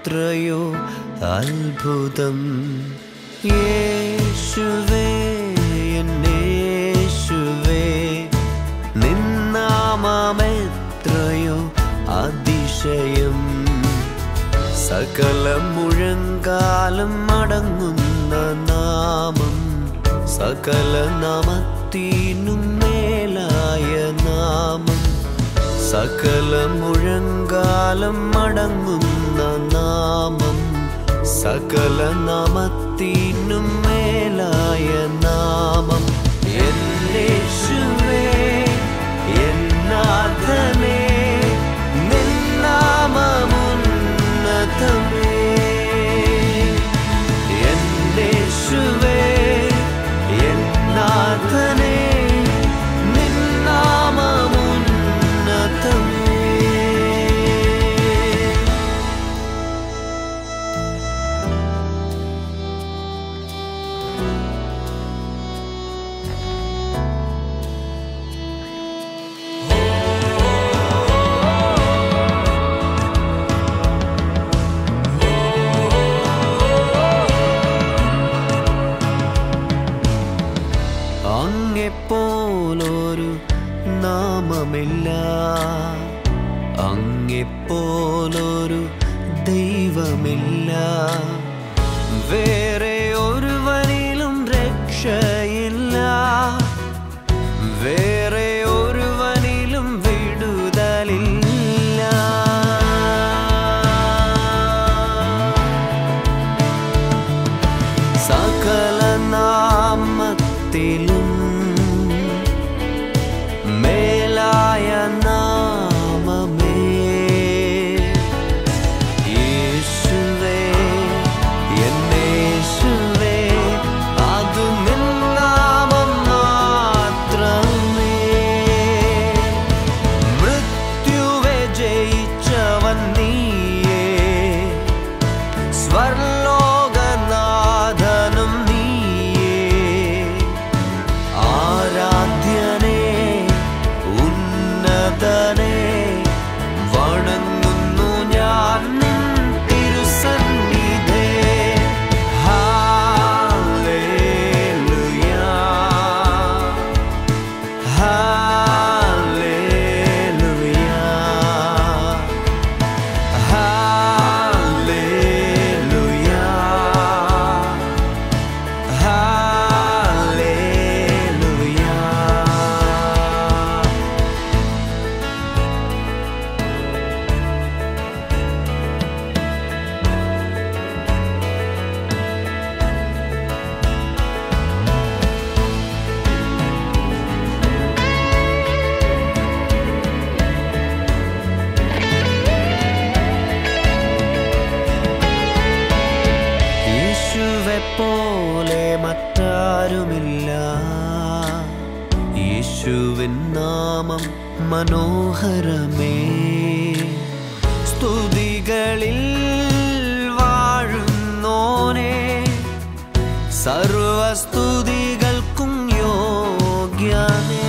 എത്രയോ അത്ഭുതം യേശുവേ എന്നേശുവേ നിന്നാമെത്രയോ അതിശയം സകല മുഴങ്കാലം അടങ്ങുന്ന നാമം സകല നാമത്തിനും മേലായ നാമം സകല മുഴങ്കാലം അടങ്ങുന്ന നാമം സകല നാമത്തിനും മേലായ നാമം എന്നേശുവേ എന്നാഥനേ നിന്നാമമുന്നതമേ എന്നേശുവേ എന്നാഥനേ നിന്നാമമുന്നതമേ അങ്ങെപ്പോലൊരു നാമമില്ല അങ്ങെപ്പോലൊരു ദൈവമില്ല വേറെ ഒരുവനിലും രക്ഷയില്ല വേറെ ഒരുവനിലും വിടുതലില്ല സകല നാമത്തിലും മേലായ നാമമേ യേശുവേ എന്നേശുവേ അത് നിന്നാമം മാത്രമേ മൃത്യുവെ ജയിച്ചവൻ നീയേ സ്വർലോകനാഥനും നീയേ ആരാധ്യനേ ഉന്നതനേ വണങ്ങുന്നു ഞാൻ നിൻ തിരുസന്നിധേ ഹാലേലുയാ ഹാലേലുയാ Hallelujah. Hallelujah. യേശുവെ പോലെ മറ്റാരുമില്ല യേശുവിൻ നാമം മനോഹരമേ സ്തുതികളിൽ വാഴുന്നോനെ സർവസ്തുതികൾക്കും യോഗ്യനേ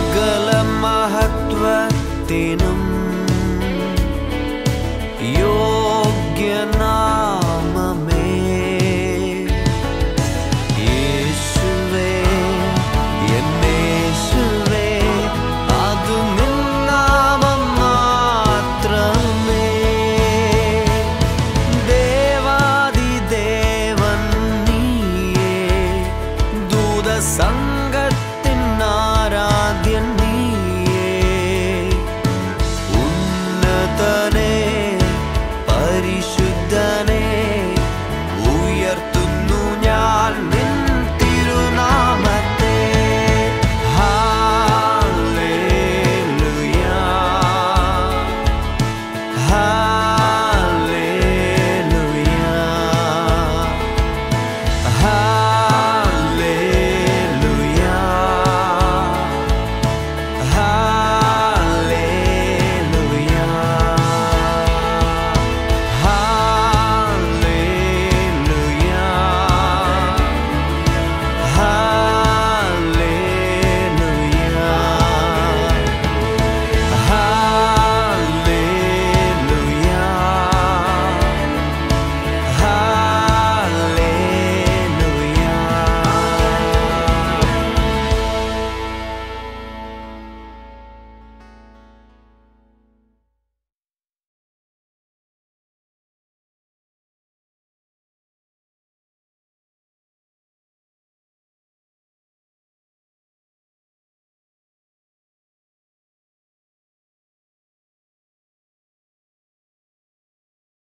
സകല മഹത്വത്തിനും യോ